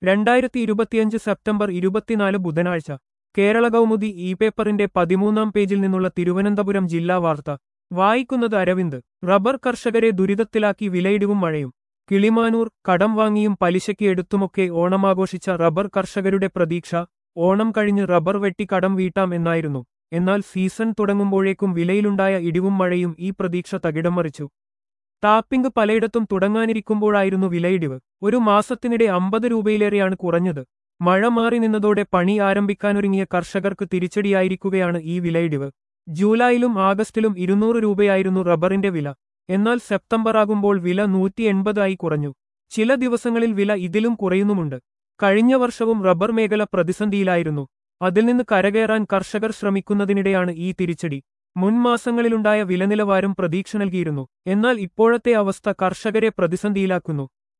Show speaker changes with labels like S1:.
S1: രണ്ടായിരത്തി ഇരുപത്തിയഞ്ച് സെപ്റ്റംബർ ഇരുപത്തിനാല് ബുധനാഴ്ച കേരള കൗമുദി ഇ പേപ്പറിന്റെ പതിമൂന്നാം പേജിൽ നിന്നുള്ള തിരുവനന്തപുരം ജില്ലാ വാർത്ത വായിക്കുന്നത് അരവിന്ദ് റബ്ബർ കർഷകരെ ദുരിതത്തിലാക്കി വിലയിടിവും മഴയും കിളിമാനൂർ കടം വാങ്ങിയും പലിശയ്ക്ക് എടുത്തുമൊക്കെ ഓണമാഘോഷിച്ച റബ്ബർ കർഷകരുടെ പ്രതീക്ഷ ഓണം കഴിഞ്ഞ് റബ്ബർ വെട്ടി കടം വീട്ടാം എന്നായിരുന്നു എന്നാൽ സീസൺ തുടങ്ങുമ്പോഴേക്കും വിലയിലുണ്ടായ ഇടിവും മഴയും ഈ പ്രതീക്ഷ തകിടം മറിച്ചു ടാപ്പിംഗ് പലയിടത്തും തുടങ്ങാനിരിക്കുമ്പോഴായിരുന്നു വിലയിടിവ് ഒരു മാസത്തിനിടെ അമ്പത് രൂപയിലേറെയാണ് കുറഞ്ഞത് മഴ മാറി നിന്നതോടെ പണി ആരംഭിക്കാനൊരുങ്ങിയ കർഷകർക്ക് തിരിച്ചടിയായിരിക്കുകയാണ് ഈ വിലയിടിവ് ജൂലൈയിലും ആഗസ്റ്റിലും ഇരുന്നൂറ് രൂപയായിരുന്നു റബ്ബറിന്റെ വില എന്നാൽ സെപ്റ്റംബർ ആകുമ്പോൾ വില നൂറ്റി എൺപതായി കുറഞ്ഞു ചില ദിവസങ്ങളിൽ വില ഇതിലും കുറയുന്നുമുണ്ട് കഴിഞ്ഞ വർഷവും റബ്ബർ മേഖല പ്രതിസന്ധിയിലായിരുന്നു അതിൽ നിന്ന് കരകയറാൻ കർഷകർ ശ്രമിക്കുന്നതിനിടെയാണ് ഈ തിരിച്ചടി മുൻ മാസങ്ങളിലുണ്ടായ വിലനിലവാരം പ്രതീക്ഷ നൽകിയിരുന്നു എന്നാൽ ഇപ്പോഴത്തെ അവസ്ഥ കർഷകരെ പ്രതിസന്ധിയിലാക്കുന്നു